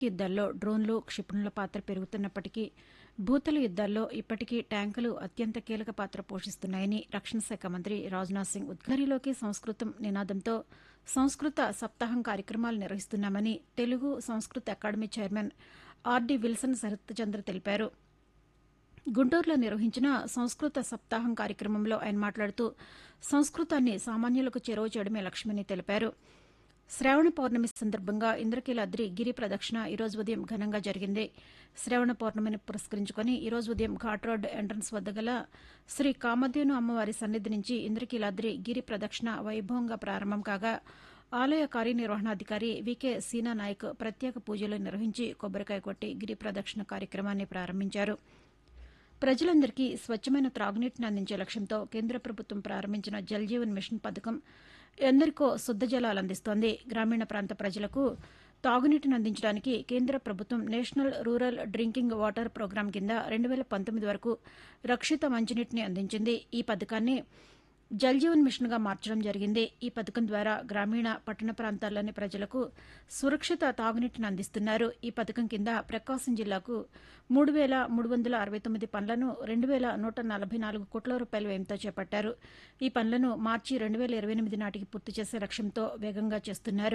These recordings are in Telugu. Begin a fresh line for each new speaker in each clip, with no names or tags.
యుద్దాల్లో డ్రోన్లు క్షిపణుల పాత్ర పెరుగుతున్నప్పటికీ భూతల యుద్దాల్లో ఇప్పటికీ ట్యాంకులు అత్యంత కీలక పాత్ర పోషిస్తున్నాయని రక్షణ శాఖ మంత్రి రాజ్నాథ్ సింగ్ ఉద్ఘరిలోకి సంస్కృతం నినాదంతో సంస్కృత సప్తాహం కార్యక్రమాలు నిర్వహిస్తున్నామని Telugu Samskrita academy chairman R D Wilson Sarathchandra తెలిపారు గుంటూరులో నిర్వహించిన సంస్కృత సప్తాహం కార్యక్రమంలో ఆయన మాట్లాడుతూ సంస్కృతాన్ని సామాన్యులకు చేరువ చేయడమే లక్ష్యమని తెలిపారు శ్రావణ పౌర్ణమి సందర్భంగా ఇంద్రకీలాద్రి గిరి ప్రదక్షిణ ఈరోజు ఉదయం ఘనంగా జరిగింది శ్రావణ పౌర్ణమిని పురస్కరించుకుని ఈరోజు ఉదయం ఘాట్ రోడ్ ఎంట్రన్స్ వద్ద గల శ్రీ కామధేను అమ్మవారి సన్నిధి నుంచి ఇంద్రకీలాద్రి గిరి ప్రదక్షిణ వైభవంగా ప్రారంభం కాగా ఆలయ కార్యనిర్వహణాధికారి వికే సీనా నాయక్ ప్రత్యేక పూజలు నిర్వహించి కొబ్బరికాయ కొట్టి గిరి ప్రదక్షిణ కార్యక్రమాన్ని ప్రారంభించారు ప్రజలందరికీ స్వచ్ఛమైన త్రాగునీటిని అందించే లక్ష్యంతో కేంద్ర ప్రభుత్వం ప్రారంభించిన జల్ జీవన్ మిషన్ పథకం ఎందరికో శుద్ద జలాలు అందిస్తోంది గ్రామీణ ప్రాంత ప్రజలకు తాగునీటిని అందించడానికి కేంద్ర ప్రభుత్వం national rural drinking water programme కింద రెండు వేల పంతొమ్మిది వరకు రక్షిత మంచినీటిని అందించింది ఈ పథకాన్ని జల్ జీవన్ మిషన్గా మార్చడం జరిగింది ఈ పథకం ద్వారా గ్రామీణ పట్టణ ప్రాంతాల్లోని ప్రజలకు సురక్షిత తాగునీటిని అందిస్తున్నారు ఈ పథకం కింద ప్రకాశం జిల్లాకు మూడు వేల మూడు వందల అరవై తొమ్మిది పనులను రెండు వేల నూట నలభై నాలుగు కోట్ల రూపాయల వ్యయంతో చేపట్టారు ఈ పనులను మార్చి రెండు వేల ఇరవై ఎనిమిది నాటికి పూర్తి చేసే లక్ష్యంతో వేగంగా చేస్తున్నారు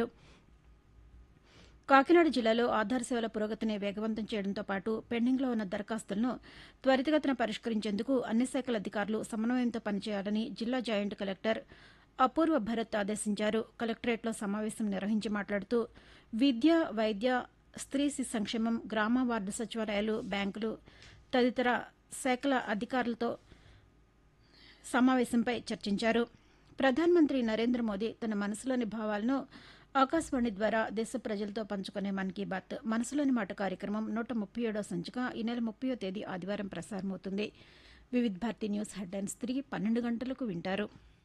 కాకినాడ జిల్లాలో ఆధార్ సేవల పురోగతిని వేగవంతం చేయడంతో పాటు పెండింగ్లో ఉన్న దరఖాస్తులను త్వరితగతిన పరిష్కరించేందుకు అన్ని శాఖల అధికారులు సమన్వయంతో పనిచేయాలని జిల్లా జాయింట్ కలెక్టర్ అపూర్వ భరత్ ఆదేశించారు కలెక్టరేట్లో సమావేశం నిర్వహించి మాట్లాడుతూ విద్య వైద్య స్త్రీ శిశు సంక్షేమం గ్రామ వార్డు సచివాలయాలు బ్యాంకులు తదితర శాఖల అధికారులతో సమావేశంపై చర్చించారు ప్రధానమంత్రి నరేంద్ర మోదీ తన మనసులోని భావాలను ఆకాశవాణి ద్వారా దేశ ప్రజలతో పంచుకునే మన్ కీ బాత్ మనసులోని మాట కార్యక్రమం నూట ముప్పై ఏడో సంచిక ఈ నెల ముప్పయో తేదీ ఆదివారం ప్రసారమవుతుంది వివిధ్ భారతి న్యూస్ హెడ్లైన్స్ తిరిగి పన్నెండు గంటలకు వింటారు